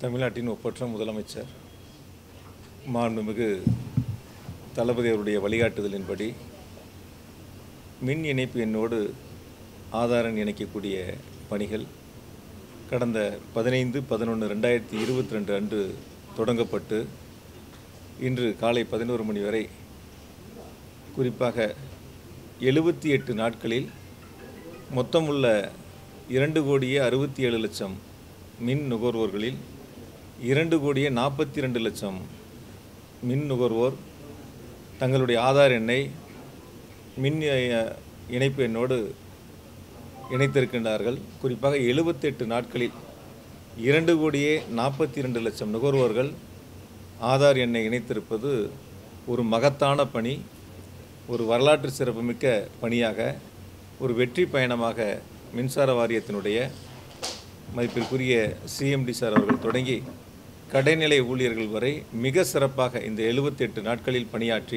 தமிழ்நாட்டின் ஒப்பற்ற முதலமைச்சர் மாண்புமிகு தளபதி அவருடைய வழிகாட்டுதலின்படி மின் இணைப்பு எண்ணோடு ஆதாரம் இணைக்கக்கூடிய பணிகள் கடந்த பதினைந்து பதினொன்று ரெண்டாயிரத்தி இருபத்தி ரெண்டு அன்று தொடங்கப்பட்டு இன்று காலை பதினோரு மணி வரை குறிப்பாக எழுபத்தி எட்டு நாட்களில் மொத்தமுள்ள இரண்டு கோடியே அறுபத்தி ஏழு லட்சம் மின் நுகர்வோர்களில் இரண்டு கோடியே நாற்பத்தி ரெண்டு லட்சம் மின் நுகர்வோர் தங்களுடைய ஆதார் எண்ணை மின் அஹ், இணைப்பு எண்ணோடு இணைத்திருக்கின்றார்கள் குறிப்பாக எழுபத்தெட்டு நாட்களில் இரண்டு கோடியே நாற்பத்தி ரெண்டு லட்சம் நுகர்வோர்கள் ஆதார் எண்ணை இணைத்திருப்பது ஒரு மகத்தான பணி ஒரு வரலாற்று சிறப்புமிக்க பணியாக ஒரு வெற்றி பயணமாக மின்சார வாரியத்தினுடைய மதிப்பிற்குரிய சிஎம்டி சார் அவர்கள் தொடங்கி கடைநிலை ஊழியர்கள் வரை மிக சிறப்பாக இந்த எழுபத்தெட்டு நாட்களில் பணியாற்றி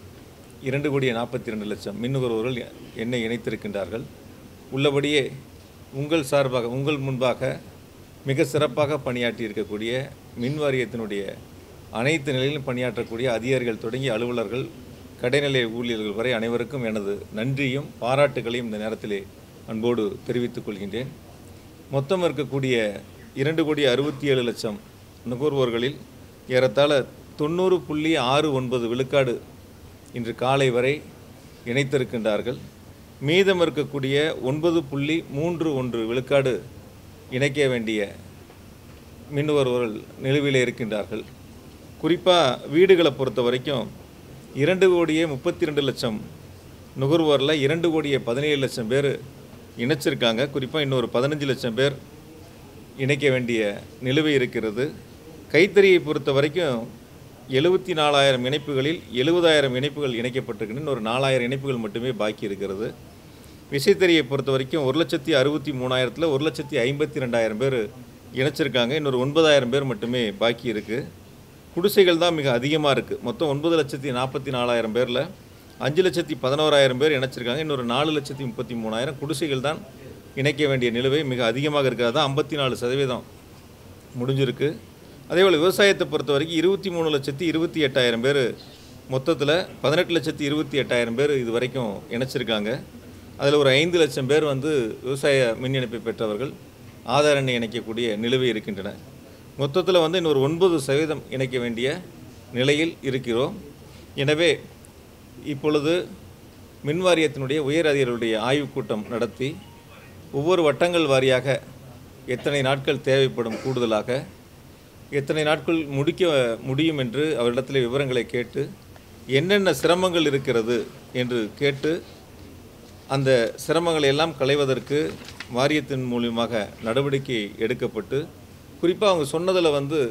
இரண்டு கோடியே நாற்பத்தி ரெண்டு லட்சம் மின் நுகர்வோர்கள் எண்ணெய் இணைத்திருக்கின்றார்கள் உள்ளபடியே உங்கள் சார்பாக உங்கள் முன்பாக மிக சிறப்பாக பணியாற்றி இருக்கக்கூடிய மின் வாரியத்தினுடைய அனைத்து நிலையிலும் பணியாற்றக்கூடிய அதிகாரிகள் தொடங்கி அலுவலர்கள் கடைநிலை ஊழியர்கள் வரை அனைவருக்கும் எனது நன்றியும் பாராட்டுகளையும் இந்த நேரத்திலே அன்போடு தெரிவித்துக் கொள்கின்றேன் மொத்தம் இருக்கக்கூடிய இரண்டு கோடி அறுபத்தி ஏழு லட்சம் நுகர்வோர்களில் ஏறத்தாழ தொண்ணூறு புள்ளி ஆறு ஒன்பது விழுக்காடு இன்று காலை வரை இணைத்திருக்கின்றார்கள் மீதம் இருக்கக்கூடிய ஒன்பது புள்ளி மூன்று ஒன்று விழுக்காடு இணைக்க வேண்டிய மின்னுகர்வோர்கள் நிலுவையில் இருக்கின்றார்கள் குறிப்பாக வீடுகளை பொறுத்த வரைக்கும் இரண்டு கோடியே முப்பத்தி ரெண்டு லட்சம் நுகர்வோரில் இரண்டு கோடியே பதினேழு லட்சம் பேர் இணைச்சிருக்காங்க குறிப்பாக இன்னொரு பதினஞ்சு லட்சம் பேர் இணைக்க வேண்டிய நிலுவை இருக்கிறது கைத்தறியை பொறுத்த வரைக்கும் எழுபத்தி நாலாயிரம் இணைப்புகளில் எழுபதாயிரம் இணைப்புகள் இணைக்கப்பட்டிருக்கின்றன இன்னொரு நாலாயிரம் இணைப்புகள் மட்டுமே பாக்கி இருக்கிறது விசைத்தறியை பொறுத்த வரைக்கும் ஒரு லட்சத்தி அறுபத்தி மூணாயிரத்தில் ஒரு லட்சத்தி ஐம்பத்தி ரெண்டாயிரம் பேர் இணைச்சிருக்காங்க இன்னொரு ஒன்பதாயிரம் பேர் மட்டுமே பாக்கி இருக்குது குடிசைகள் தான் மிக அதிகமாக இருக்குது மொத்தம் ஒன்பது லட்சத்தி நாற்பத்தி நாலாயிரம் பேரில் அஞ்சு லட்சத்தி பதினோராயிரம் பேர் இணைச்சிருக்காங்க இன்னொரு நாலு லட்சத்தி முப்பத்தி மூணாயிரம் குடிசைகள் தான் இணைக்க வேண்டிய நிலுவை மிக அதிகமாக இருக்கிறது தான் ஐம்பத்தி நாலு சதவீதம் முடிஞ்சிருக்கு அதேபோல் விவசாயத்தை பொறுத்த வரைக்கும் இருபத்தி மூணு லட்சத்தி இருபத்தி எட்டாயிரம் பேர் மொத்தத்தில் பதினெட்டு லட்சத்தி இருபத்தி எட்டாயிரம் பேர் இது வரைக்கும் இணைச்சிருக்காங்க அதில் ஒரு ஐந்து லட்சம் பேர் வந்து விவசாய மின் இணைப்பை பெற்றவர்கள் ஆதார் எண்ணை இணைக்கக்கூடிய நிலுவை இருக்கின்றன மொத்தத்தில் வந்து இன்னொரு ஒன்பது சதவீதம் இணைக்க வேண்டிய நிலையில் இருக்கிறோம் எனவே இப்பொழுது மின் வாரியத்தினுடைய உயர் அதிகாரிகளுடைய ஆய்வுக் கூட்டம் நடத்தி ஒவ்வொரு வட்டங்கள் வாரியாக எத்தனை நாட்கள் தேவைப்படும் கூடுதலாக எத்தனை நாட்கள் முடிக்க முடியும் என்று அவரிடத்தில் விவரங்களை கேட்டு என்னென்ன சிரமங்கள் இருக்கிறது என்று கேட்டு அந்த சிரமங்களை எல்லாம் களைவதற்கு வாரியத்தின் மூலியமாக நடவடிக்கை எடுக்கப்பட்டு குறிப்பாக அவங்க சொன்னதில் வந்து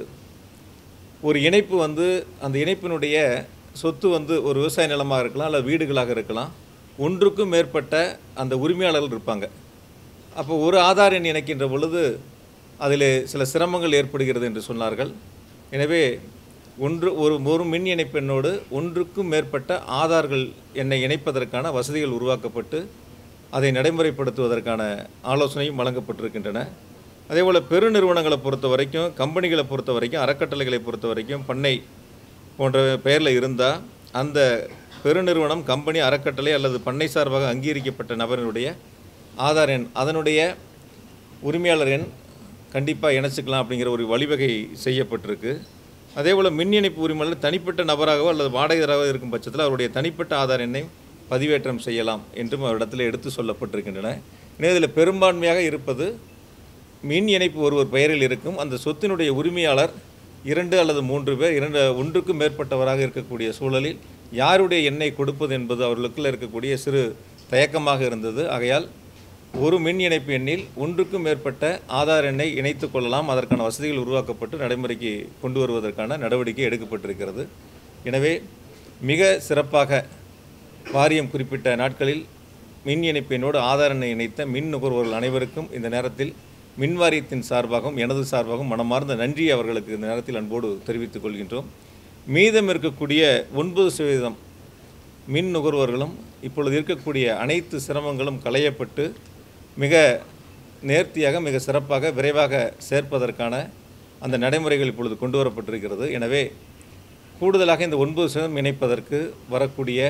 ஒரு இணைப்பு வந்து அந்த இணைப்பினுடைய சொத்து வந்து ஒரு விவசாய நிலமாக இருக்கலாம் அல்லது வீடுகளாக இருக்கலாம் ஒன்றுக்கும் மேற்பட்ட அந்த உரிமையாளர்கள் இருப்பாங்க அப்போ ஒரு ஆதார் எண் இணைக்கின்ற பொழுது அதில் சில சிரமங்கள் ஏற்படுகிறது என்று சொன்னார்கள் எனவே ஒன்று ஒரு ஒரு மின் இணைப்பெண்ணோடு ஒன்றுக்கும் மேற்பட்ட ஆதார்கள் எண்ணை இணைப்பதற்கான வசதிகள் உருவாக்கப்பட்டு அதை நடைமுறைப்படுத்துவதற்கான ஆலோசனையும் வழங்கப்பட்டிருக்கின்றன அதேபோல் பெருநிறுவனங்களை பொறுத்த வரைக்கும் கம்பெனிகளை பொறுத்த வரைக்கும் அறக்கட்டளைகளை பொறுத்த வரைக்கும் பண்ணை போன்ற பெயரில் இருந்தால் அந்த பெருநிறுவனம் கம்பெனி அறக்கட்டளை அல்லது பண்ணை சார்பாக அங்கீகரிக்கப்பட்ட நபரினுடைய ஆதார் எண் அதனுடைய உரிமையாளர் எண் கண்டிப்பாக இணைச்சிக்கலாம் அப்படிங்கிற ஒரு வழிவகை செய்யப்பட்டிருக்கு அதேபோல் மின் இணைப்பு உரிமையாளர் தனிப்பட்ட நபராகவோ அல்லது வாடகைதாராகவோ இருக்கும் பட்சத்தில் அவருடைய தனிப்பட்ட ஆதார் எண்ணை பதிவேற்றம் செய்யலாம் என்றும் அவரிடத்தில் எடுத்து சொல்லப்பட்டிருக்கின்றன எனவே இதில் பெரும்பான்மையாக இருப்பது மின் இணைப்பு ஒருவர் பெயரில் இருக்கும் அந்த சொத்தினுடைய உரிமையாளர் இரண்டு அல்லது மூன்று பேர் இரண்டு ஒன்றுக்கும் மேற்பட்டவராக இருக்கக்கூடிய சூழலில் யாருடைய எண்ணை கொடுப்பது என்பது அவர்களுக்குள்ள இருக்கக்கூடிய சிறு தயக்கமாக இருந்தது ஆகையால் ஒரு மின் இணைப்பு எண்ணில் ஒன்றுக்கும் மேற்பட்ட ஆதார் எண்ணை இணைத்துக் கொள்ளலாம் அதற்கான வசதிகள் உருவாக்கப்பட்டு நடைமுறைக்கு கொண்டு வருவதற்கான நடவடிக்கை எடுக்கப்பட்டிருக்கிறது எனவே மிக சிறப்பாக வாரியம் குறிப்பிட்ட நாட்களில் மின் இணைப்பு எண்ணோடு ஆதார் எண்ணை இணைத்த மின் நுகர்வோர்கள் அனைவருக்கும் இந்த நேரத்தில் மின் வாரியத்தின் சார்பாகவும் எனது சார்பாகவும் மனமார்ந்த நன்றி அவர்களுக்கு இந்த நேரத்தில் அன்போடு தெரிவித்துக் கொள்கின்றோம் மீதம் இருக்கக்கூடிய ஒன்பது சதவீதம் மின் நுகர்வோர்களும் இப்பொழுது இருக்கக்கூடிய அனைத்து சிரமங்களும் களையப்பட்டு மிக நேர்த்தியாக மிக சிறப்பாக விரைவாக சேர்ப்பதற்கான அந்த நடைமுறைகள் இப்பொழுது கொண்டு வரப்பட்டிருக்கிறது எனவே கூடுதலாக இந்த ஒன்பது சதவீதம் இணைப்பதற்கு வரக்கூடிய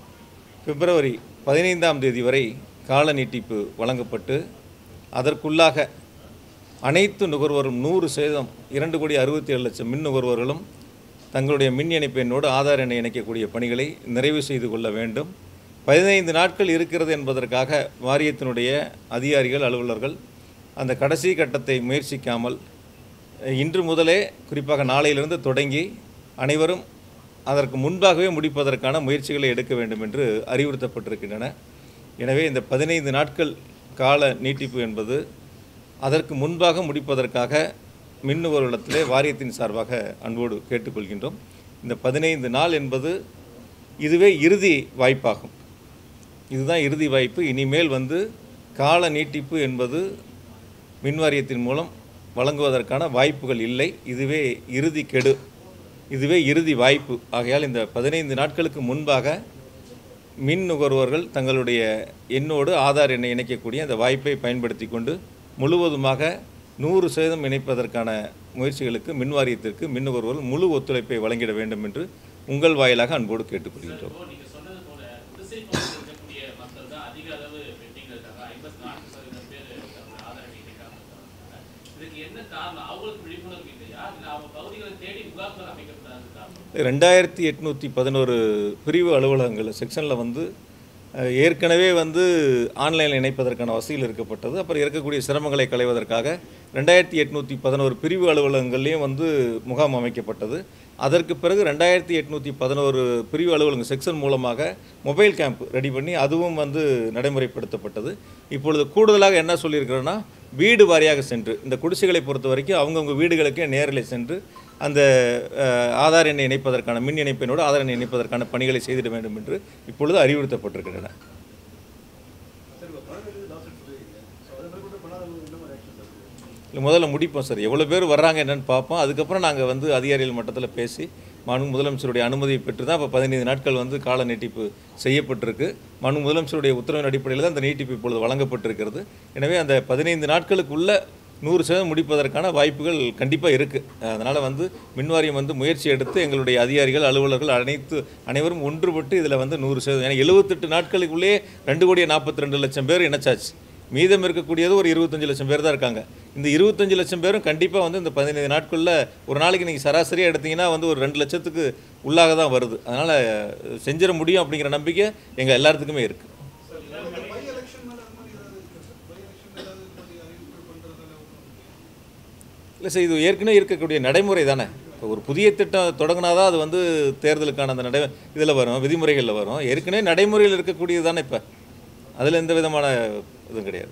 பிப்ரவரி பதினைந்தாம் தேதி வரை கால நீட்டிப்பு வழங்கப்பட்டு அதற்குள்ளாக அனைத்து நுகர்வோரும் நூறு சதவீதம் இரண்டு கோடி அறுபத்தி ஏழு லட்சம் மின் நுகர்வோர்களும் தங்களுடைய மின் இணைப்பு எண்ணோடு ஆதார் எண்ணை இணைக்கக்கூடிய பணிகளை நிறைவு செய்து கொள்ள வேண்டும் பதினைந்து நாட்கள் இருக்கிறது என்பதற்காக வாரியத்தினுடைய அதிகாரிகள் அலுவலர்கள் அந்த கடைசி கட்டத்தை முயற்சிக்காமல் இன்று முதலே குறிப்பாக நாளையிலிருந்து தொடங்கி அனைவரும் அதற்கு முன்பாகவே முடிப்பதற்கான முயற்சிகளை எடுக்க வேண்டும் என்று அறிவுறுத்தப்பட்டிருக்கின்றன எனவே இந்த பதினைந்து நாட்கள் கால நீட்டிப்பு என்பது அதற்கு முன்பாக முடிப்பதற்காக மின் நுகர்வோரிடத்திலே வாரியத்தின் சார்பாக அன்போடு கேட்டுக்கொள்கின்றோம் இந்த பதினைந்து நாள் என்பது இதுவே இறுதி வாய்ப்பாகும் இதுதான் இறுதி வாய்ப்பு இனிமேல் வந்து கால நீட்டிப்பு என்பது மின் வாரியத்தின் மூலம் வழங்குவதற்கான வாய்ப்புகள் இல்லை இதுவே இறுதி கெடு இதுவே இறுதி வாய்ப்பு ஆகையால் இந்த பதினைந்து நாட்களுக்கு முன்பாக மின் நுகர்வோர்கள் தங்களுடைய எண்ணோடு ஆதார் எண்ணை இணைக்கக்கூடிய அந்த வாய்ப்பை பயன்படுத்தி கொண்டு முழுவதுமாக நூறு சதவீதம் இணைப்பதற்கான முயற்சிகளுக்கு மின் வாரியத்திற்கு மின் நுகர்வோர்கள் முழு ஒத்துழைப்பை வழங்கிட வேண்டும் என்று உங்கள் வாயிலாக அன்போடு கேட்டுக்கொள்கின்றோம் இப்போ நீங்க சொன்னது போல குடிசை பகுதியில் இருக்கக்கூடிய மக்கள் தான் அதிக அளவு பெண்டிங்ல இருக்காங்க ஐம்பத்தி நான்கு சதவீதம் பேர் தங்களுடைய ஆதரவை இணைக்காம இருக்காங்க இதுக்கு என்ன காரணம் அவங்களுக்கு விழிப்புணர்வு இல்லையா இல்ல அவங்க பகுதிகளை தேடி முகாம்கள் அமைக்கப்படாதது காரணம் ரெண்டாயிரத்தி எட்நூற்றி பதினோரு பிரிவு அலுவலகங்கள் செக்ஷனில் வந்து அஹ், ஏற்கனவே வந்து ஆன்லைனில் இணைப்பதற்கான வசதிகள் இருக்கப்பட்டது அப்புறம் இருக்கக்கூடிய சிரமங்களை களைவதற்காக ரெண்டாயிரத்தி எட்நூற்றி பதினோரு பிரிவு அலுவலகங்கள்லேயும் வந்து முகாம் அமைக்கப்பட்டது அதற்கு பிறகு ரெண்டாயிரத்தி எட்நூற்றி பதினோரு பிரிவு அலுவலகம் செக்ஷன் மூலமாக மொபைல் கேம்ப் ரெடி பண்ணி அதுவும் வந்து நடைமுறைப்படுத்தப்பட்டது இப்பொழுது கூடுதலாக என்ன சொல்லியிருக்கிறோன்னா வீடு வாரியாக சென்று இந்த குடிசைகளை பொறுத்த வரைக்கும் அவங்கவுங்க வீடுகளுக்கே நேரில் சென்று அந்த அஹ், ஆதார் எண்ணை இணைப்பதற்கான மின் இணைப்பினோடு ஆதார் எண்ணை இணைப்பதற்கான பணிகளை செய்திட வேண்டும் என்று இப்பொழுது அறிவுறுத்தப்பட்டிருக்கின்றன இல்லை முதல்ல முடிப்போம் சார் எவ்வளோ பேர் வர்றாங்க என்னன்னு பார்ப்போம் அதுக்கப்புறம் நாங்கள் வந்து அதிகாரிகள் மட்டத்தில் பேசி மாண்பு முதலமைச்சருடைய அனுமதியை பெற்று தான் இப்போ பதினைந்து நாட்கள் வந்து கால நீட்டிப்பு செய்யப்பட்டிருக்கு மாண்பு முதலமைச்சருடைய உத்தரவின் அடிப்படையில் தான் அந்த நீட்டிப்பு இப்பொழுது வழங்கப்பட்டிருக்கிறது எனவே அந்த பதினைந்து நாட்களுக்குள்ள நூறு சதவீதம் முடிப்பதற்கான வாய்ப்புகள் கண்டிப்பாக இருக்குது அதனால் வந்து மின்வாரியம் வந்து முயற்சி எடுத்து எங்களுடைய அதிகாரிகள் அலுவலர்கள் அனைத்து அனைவரும் ஒன்றுபட்டு இதில் வந்து நூறு சதவீதம் ஏன்னா எழுபத்தெட்டு நாட்களுக்குள்ளேயே ரெண்டு கோடியே நாற்பத்தி ரெண்டு லட்சம் பேர் இணைச்சாச்சு மீதம் இருக்கக்கூடியது ஒரு இருபத்தஞ்சு லட்சம் பேர் தான் இருக்காங்க இந்த இருபத்தஞ்சு லட்சம் பேரும் கண்டிப்பாக வந்து இந்த பதினைந்து நாட்களில் ஒரு நாளைக்கு நீங்கள் சராசரியாக எடுத்தீங்கன்னா வந்து ஒரு ரெண்டு லட்சத்துக்கு உள்ளாக தான் வருது அதனால் செஞ்சிட முடியும் அப்படிங்கிற நம்பிக்கை எங்கள் எல்லாத்துக்குமே இருக்குது இல்லை சார் இது ஏற்கனவே இருக்கக்கூடிய நடைமுறை தானே இப்போ ஒரு புதிய திட்டம் தொடங்கினாதான் அது வந்து தேர்தலுக்கான அந்த நடை இதில் வரும் விதிமுறைகளில் வரும் ஏற்கனவே நடைமுறையில் இருக்கக்கூடியது தானே இப்போ அதில் எந்த விதமான இதுவும் கிடையாது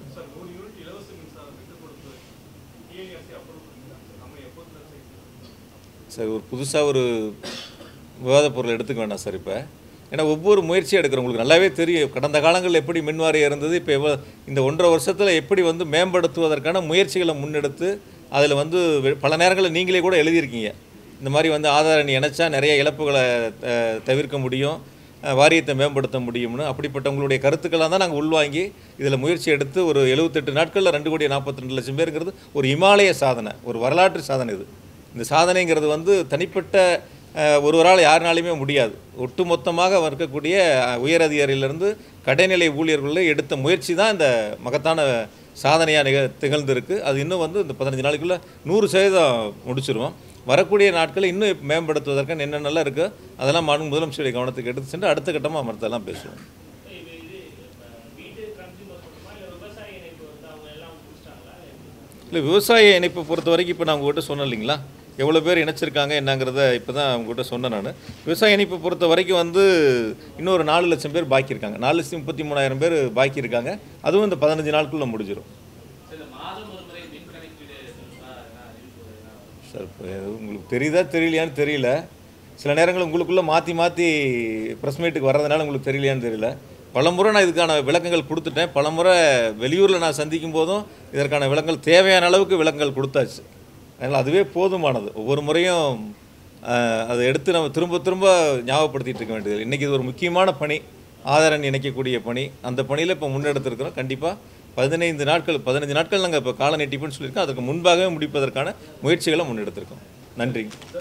சார் ஒரு புதுசாக ஒரு விவாத பொருள் எடுத்துக்க வேண்டாம் சார் இப்போ ஏன்னா ஒவ்வொரு முயற்சியும் எடுக்கிறோம் உங்களுக்கு நல்லாவே தெரியும் கடந்த காலங்களில் எப்படி மின்வாரியம் இருந்தது இப்போ எவ்வளோ இந்த ஒன்றரை வருஷத்தில் எப்படி வந்து மேம்படுத்துவதற்கான முயற்சிகளை முன்னெடுத்து அதில் வந்து வெ- பல நேரங்களில் நீங்களே கூட எழுதியிருக்கீங்க இந்த மாதிரி வந்து ஆதார் எண் இணைச்சா நிறைய இழப்புகளை அஹ், தவிர்க்க முடியும் அஹ், வாரியத்தை மேம்படுத்த முடியும்னு அப்படிப்பட்ட உங்களுடைய கருத்துக்களாக தான் நாங்கள் உள்வாங்கி இதில் முயற்சி எடுத்து ஒரு எழுபத்தெட்டு நாட்களில் ரெண்டு கோடி நாற்பத்தி ரெண்டு லட்சம் பேருங்கிறது ஒரு இமாலய சாதனை ஒரு வரலாற்று சாதனை இது இந்த சாதனைங்கிறது வந்து தனிப்பட்ட அஹ், ஒருவரால் யாருனாலையுமே முடியாது ஒட்டுமொத்தமாக இருக்கக்கூடிய அஹ், உயர் அதிகாரியிலிருந்து கடைநிலை ஊழியர்களில் எடுத்த முயற்சி தான் இந்த மகத்தான சாதனையாக நிக திகழ்ந்திருக்கு அது இன்னும் வந்து இந்த பதினஞ்சு நாளைக்குள்ளே நூறு சதவீதம் முடிச்சிருவோம் வரக்கூடிய நாட்களை இன்னும் மேம்படுத்துவதற்கு என்னென்னலாம் இருக்கோ அதெல்லாம் மாநில முதலமைச்சருடைய கவனத்துக்கு எடுத்து சென்று அடுத்த கட்டமாக மற்றெல்லாம் பேசுவோம் இது இது இப்ப வீட்டு கன்சியூமர் மட்டுமா இல்ல விவசாய இணைப்பு வந்து அவங்க எல்லாம் முடிச்சிட்டாங்களா இல்லை விவசாய இணைப்பை பொறுத்த வரைக்கும் இப்போ நான் உங்கள்கிட்ட சொன்னேன் இல்லைங்களா எவ்வளோ பேர் இணைச்சிருக்காங்க என்னங்கிறத இப்போ தான் உங்கள்கிட்ட சொன்னேன் நான் விவசாய இணைப்பை பொறுத்த வரைக்கும் வந்து இன்னொரு நாலு லட்சம் பேர் பாக்கி இருக்காங்க நாலு லட்சத்தி முப்பத்தி மூணாயிரம் பேர் பாக்கி இருக்காங்க அதுவும் இந்த பதினஞ்சு நாளுக்குள்ளே முடிஞ்சிடும் சில மாதம் ஒரு முறை மின் கணக்கீடு ஆ, நான் அறிவிப்பு நான் சார் இப்போ இது உங்களுக்கு தெரியுதா தெரியலையான்னு தெரியல சில நேரங்கள் உங்களுக்குள்ளே மாற்றி மாற்றி ப்ரெஸ் மீட்டுக்கு வர்றதுனால உங்களுக்கு தெரியலையான்னு தெரியல பலமுறை நான் இதுக்கான விளக்கங்கள் கொடுத்துட்டேன் பலமுறை வெளியூரில் நான் சந்திக்கும் போதும் இதற்கான விளக்கங்கள் தேவையான அளவுக்கு விளக்கங்கள் கொடுத்தாச்சு அதனால் அதுவே போதுமானது ஒவ்வொரு முறையும் ஆஹ், அதை எடுத்து நம்ம திரும்ப திரும்ப ஞாபகப்படுத்திட்டு இருக்க வேண்டியது இன்றைக்கி இது ஒரு முக்கியமான பணி ஆதாரன் இணைக்கக்கூடிய பணி அந்த பணியில் இப்போ முன்னெடுத்திருக்கிறோம் கண்டிப்பாக பதினைந்து நாட்கள் பதினஞ்சு நாட்கள் நாங்கள் இப்போ கால நீட்டிப்புன்னு சொல்லியிருக்கோம் அதுக்கு முன்பாகவே முடிப்பதற்கான முயற்சிகளை முன்னெடுத்திருக்கோம் நன்றி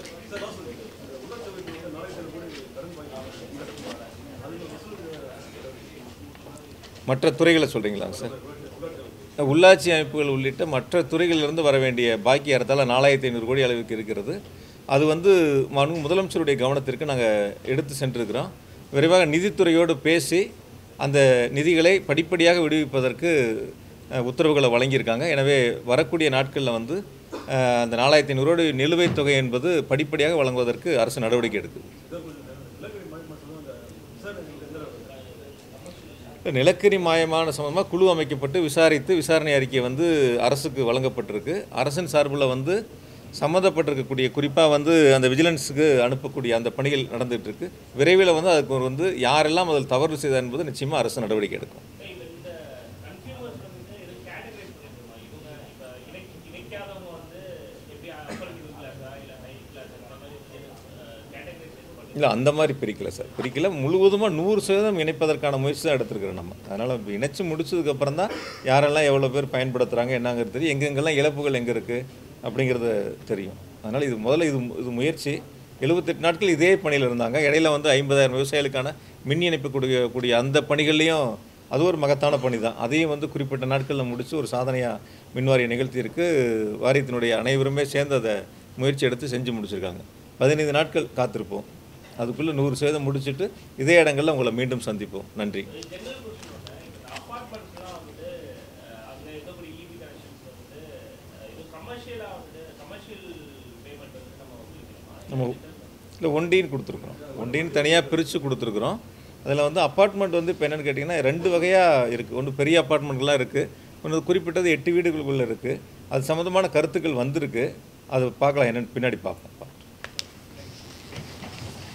மற்ற துறைகளை சொல்கிறீங்களா சார் உள்ளாட்சி அமைப்புகள் உள்ளிட்ட மற்ற துறைகளிலிருந்து வர வேண்டிய பாக்கி ஏறத்தாழ நாலாயிரத்தி ஐநூறு கோடி அளவுக்கு இருக்கிறது அது வந்து மனு முதலமைச்சருடைய கவனத்திற்கு நாங்கள் எடுத்து சென்றிருக்கிறோம் விரைவாக நிதித்துறையோடு பேசி அந்த நிதிகளை படிப்படியாக விடுவிப்பதற்கு அஹ், உத்தரவுகளை வழங்கியிருக்காங்க எனவே வரக்கூடிய நாட்களில் வந்து அஹ், அந்த நாலாயிரத்தி ஐநூறு கோடி நிலுவைத் தொகை என்பது படிப்படியாக வழங்குவதற்கு அரசு நடவடிக்கை எடுக்குது நிலக்கரி மாயமான சம்பந்தமாக குழு அமைக்கப்பட்டு விசாரித்து விசாரணை அறிக்கை வந்து அரசுக்கு வழங்கப்பட்டிருக்கு அரசின் சார்பில் வந்து சம்மந்தப்பட்டிருக்கக்கூடிய குறிப்பாக வந்து அந்த விஜிலன்ஸுக்கு அனுப்பக்கூடிய அந்த பணிகள் நடந்துட்டு இருக்கு விரைவில் வந்து அதுக்கு ஒரு வந்து யாரெல்லாம் அதில் தவறு செய்தார் என்பது நிச்சயமாக அரசு நடவடிக்கை எடுக்கும் இந்த கன்சியூமர்ஸ் வந்து இது கேட்டகரைஸ் பண்ணிருக்கோம் இவங்க இப்போ இணை இணைக்காதவங்க வந்து எப்படி அப்பர் மிடில் கிளாஸா இல்லை ஹை கிளாஸ் அந்த மாதிரி கேட்டகரைஸ் பண்ணி இல்லை அந்த மாதிரி பிரிக்கல சார் பிரிக்கல முழுவதுமாக நூறு சதவீதம் இணைப்பதற்கான முயற்சி தான் எடுத்துருக்கிறோம் நம்ம அதனால் இப்போ இணைச்சு முடிச்சதுக்கப்புறம் தான் யாரெல்லாம் எவ்வளோ பேர் பயன்படுத்துகிறாங்க என்னங்கிறது தெரியும் எங்கெங்கெல்லாம் இழப்புகள் எங்கே இருக்குது அப்படிங்கிறது தெரியும் அதனால் இது முதல்ல இது இது முயற்சி எழுபத்தெட்டு நாட்கள் இதே பணியில் இருந்தாங்க இடையில வந்து ஐம்பதாயிரம் விவசாயிகளுக்கான மின் இணைப்பு கூடிய கூடிய அந்த பணிகள்லையும் அது ஒரு மகத்தான பணி தான் அதையும் வந்து குறிப்பிட்ட நாட்களில் முடித்து ஒரு சாதனையாக மின்வாரியம் நிகழ்த்தியிருக்கு வாரியத்தினுடைய அனைவருமே சேர்ந்து அதை முயற்சி எடுத்து செஞ்சு முடிச்சிருக்காங்க பதினைந்து நாட்கள் காத்திருப்போம் அதுக்குள்ளே நூறு சதவீதம் முடிச்சுட்டு இதே இடங்களில் உங்களை மீண்டும் சந்திப்போம் நன்றி ஜெனரல் கொஸ்டின் இந்த அப்பார்ட்மெண்ட்ஸ்லாம் வந்து அஹ், அங்க இருக்கக்கூடிய இபி கனெக்ஷன்ஸ் வந்து அஹ், இது கமர்ஷியலாக வந்து கமர்ஷியல் பேமெண்ட் வந்து நம்ம கொடுக்கணுமா நம்ம இல்லை ஒண்டின்னு கொடுத்துருக்குறோம் ஒண்டின்னு தனியாக பிரித்து கொடுத்துருக்குறோம் அதில் வந்து அப்பார்ட்மெண்ட் வந்து இப்போ என்னென்னு கேட்டிங்கன்னா ரெண்டு வகையாக இருக்குது ஒன்று பெரிய அப்பார்ட்மெண்ட்லாம் இருக்குது ஒன்று குறிப்பிட்டது எட்டு வீடுகளுக்குள்ளே இருக்குது அது சம்மந்தமான கருத்துக்கள் வந்திருக்கு அது பார்க்கலாம் என்னென்னு பின்னாடி பார்ப்போம்